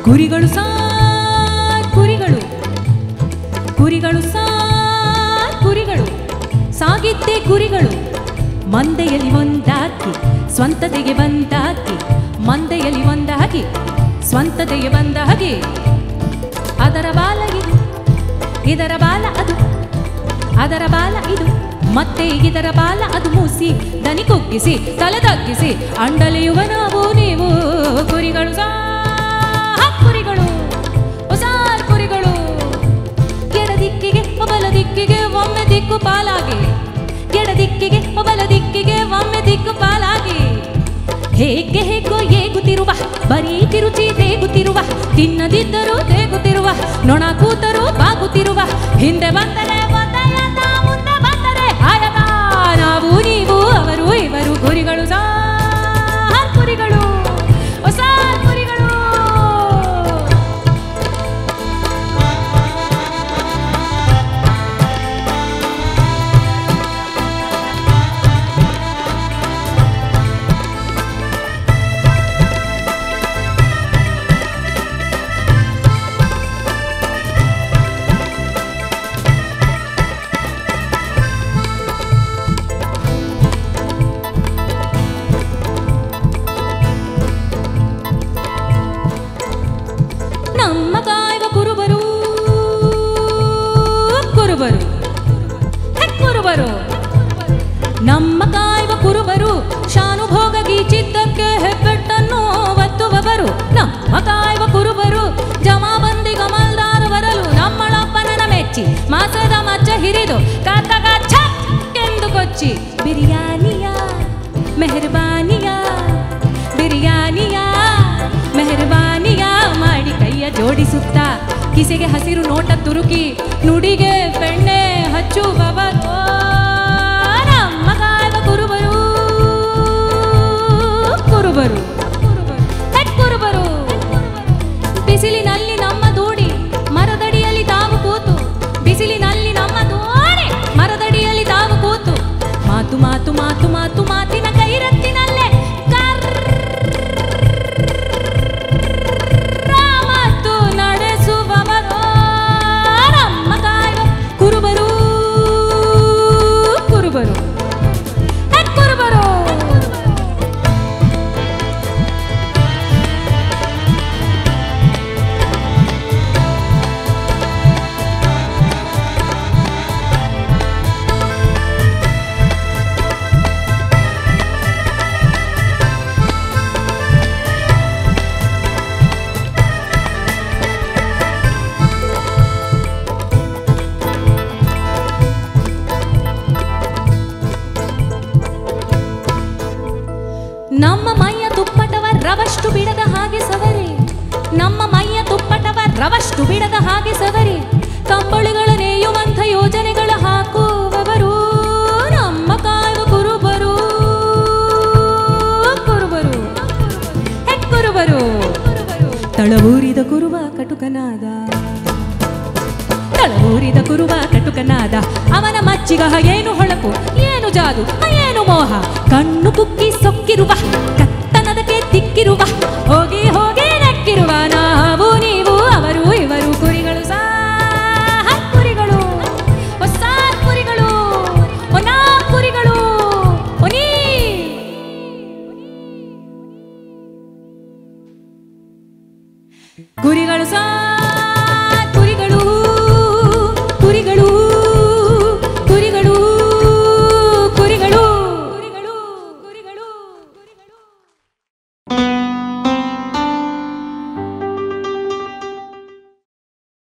ಕುರಿಗಳು ಸಾರ್ ಕುರಿಗಳು ಕುರಿಗಳು ಸಾರ್ ಕುರಿಗಳು ಸಾಗಿದ್ದೆ ಕುರಿಗಳು ಮಂದೆಯಲ್ಲಿ ಒಂದಾಕಿ ಸ್ವಂತತೆಗೆ ಬಂದಾಕಿ ಮಂದೆಯಲ್ಲಿ ಒಂದಾಗಿ ಸ್ವಂತತೆಗೆ ಬಂದಾಗಿ ಅದರ ಬಾಲ ಇದು ಇದರ ಬಾಲ ಅದು ಅದರ ಬಾಲ ಇದು ಮತ್ತೆ ಇದರ ಬಾಲ ಅದು ಮೂಸಿ ದನಿ ಕುಗ್ಗಿಸಿ ತಲೆ ತಗ್ಗಿಸಿ ಅಂಡಲಿಯುವ ನಾವು ನೀವು ಕುರಿಗಳು ಸಾ ಕುರಿಗಳು ಹೊಸ ಕುರಿಗಳು ಎಡ ದಿಕ್ಕಿಗೆ ಬಲ ದಿಕ್ಕಿಗೆ ಒಮ್ಮೆ ದಿಕ್ಕು ಪಾಲಾಗಿ ಎಡ ದಿಕ್ಕಿಗೆ ಬಲ ದಿಕ್ಕಿಗೆ ಒಮ್ಮೆ ದಿಕ್ಕು ಪಾಲಾಗಿ ಹೇಗೆ ಹೇಗೋ ಏಗುತ್ತಿರುವ ಬರೀ ತಿರುಚಿ ತೇಗುತ್ತಿರುವ ತಿನ್ನದಿದ್ದರೂ ತೇಗುತ್ತಿರುವ ನೊಣ ಕೂತರೂ ಬಾಗುತ್ತಿರುವ ಹಿಂದೆ ಬಂದರೆ ಒಂದಯತ ಮುಂದೆ ಬಂದರೆ ಆಯತ ನಾವು ನೀವು ಅವರು ಇವರು ಗುರಿಗಳು ಸಾ ಕುರಿಗಳು ಹೊಸ ಕುರಿಗಳು ನಮ್ಮ ಕಾಯುವ ಕುರುಬರು ಕುರುಬರು ಹೆ, ಕುರುಬರು ನಮ್ಮ ಕಾಯುವ ಕುರುಬರು ಶಾನುಭೋಗ ಗೀಚಿದ್ದಕ್ಕೆ ಹೆಬ್ಬೆಟ್ಟನ್ನು ಒತ್ತುವವರು ನಮ್ಮ ಕಾಯುವ ಕುರುಬರು ಜಮಾಬಂದಿ ಗಮಲ್ದಾರ ಬರಲು ನಮ್ಮಳಪ್ಪನನ ಮೆಚ್ಚಿ ಮಾಸದ ಮಚ್ಚ ಹಿರಿದು ಕಾತಗ ಎಂದು ಕೊಚ್ಚಿ ಬಿರಿಯಾನಿಯ ಮೆಹರ್ಬಾನಿಯ ಬಿರಿಯಾನಿಯ ಮೆಹರ್ಬಾನಿಯ ಮಾಡಿ ಕೈಯ ಜೋಡಿಸುತ್ತಾ ಕಿಸೆಗೆ ಹಸಿರು ನೋಟ ತುರುಕಿ ನುಡಿಗೆ ಬೆಣ್ಣೆ ಹಚ್ಚುವವರು ನಮ್ಮ ಕಾಯುವ ಕುರುಬರು ಕುರುಬರು ಹೆ, ಕುರುಬರು ಬಿಸಿಲಿನಲ್ಲಿ ನಮ್ಮ ದೂಡಿ ಮರದಡಿಯಲ್ಲಿ ತಾವು ಕೂತು ಬಿಸಿಲಿನಲ್ಲಿ ನಮ್ಮ ದೋಣಿ ಮರದಡಿಯಲ್ಲಿ ತಾವು ಕೂತು ಮಾತು ಮಾತು ಮಾತು ಮಾತು ಮಾತಿನ ಕೈರತ್ತಿನಲ್ಲೇ ಕರ್ರ ಮಾತು ನಡೆಸುವವರು ನಮ್ಮ ಕಾಯುವ ಕುರುಬರು ಕುರುಬರು ಹೆ, ಕುರುಬರು ನಮ್ಮ ಮೈಯ ತುಪ್ಪಟವ ರವಷ್ಟು ಬಿಡದ ಹಾಗೆ ಸವರಿ ನಮ್ಮ ಮೈಯ ತುಪ್ಪಟವ ರವಷ್ಟು ಬಿಡದ ಹಾಗೆ ಸವರಿ ಕಂಬಳಿಗಳ ನೇಯುವಂಥ ಯೋಜನೆಗಳ ಹಾಕುವವರು ನಮ್ಮ ಕಾಯುವ ಕುರುಬರು ಕುರುಬರು ಹೆ, ಕುರುಬರು ತಳವೂರಿದ ಕುರುವ ಕಟುಕನಾದ ತಳವೂರಿದ ಕುರುವ ಕಟುಕನಾದ ಅವನ ಮಚ್ಚಿಗ ಏನು ಹೊಳಪು ಏನು ಜಾದು ಏನು ಮೋಹ ಕಣ್ಣು ಕುಕ್ಕಿ ಸೊಕ್ಕಿರುವ ಕತ್ತನದಕ್ಕೆ ತಿಕ್ಕಿರುವ ಹೋಗಿ ಹೋಗಿ ನಕ್ಕಿರುವ ನಾವು ನೀವು ಅವರು ಇವರು ಕುರಿಗಳು ಸಾ ಕುರಿಗಳು ಹೊಸ ಕುರಿಗಳು ಒನ ಕುರಿಗಳು ಒನಿ ಕುರಿಗಳು ಸಾ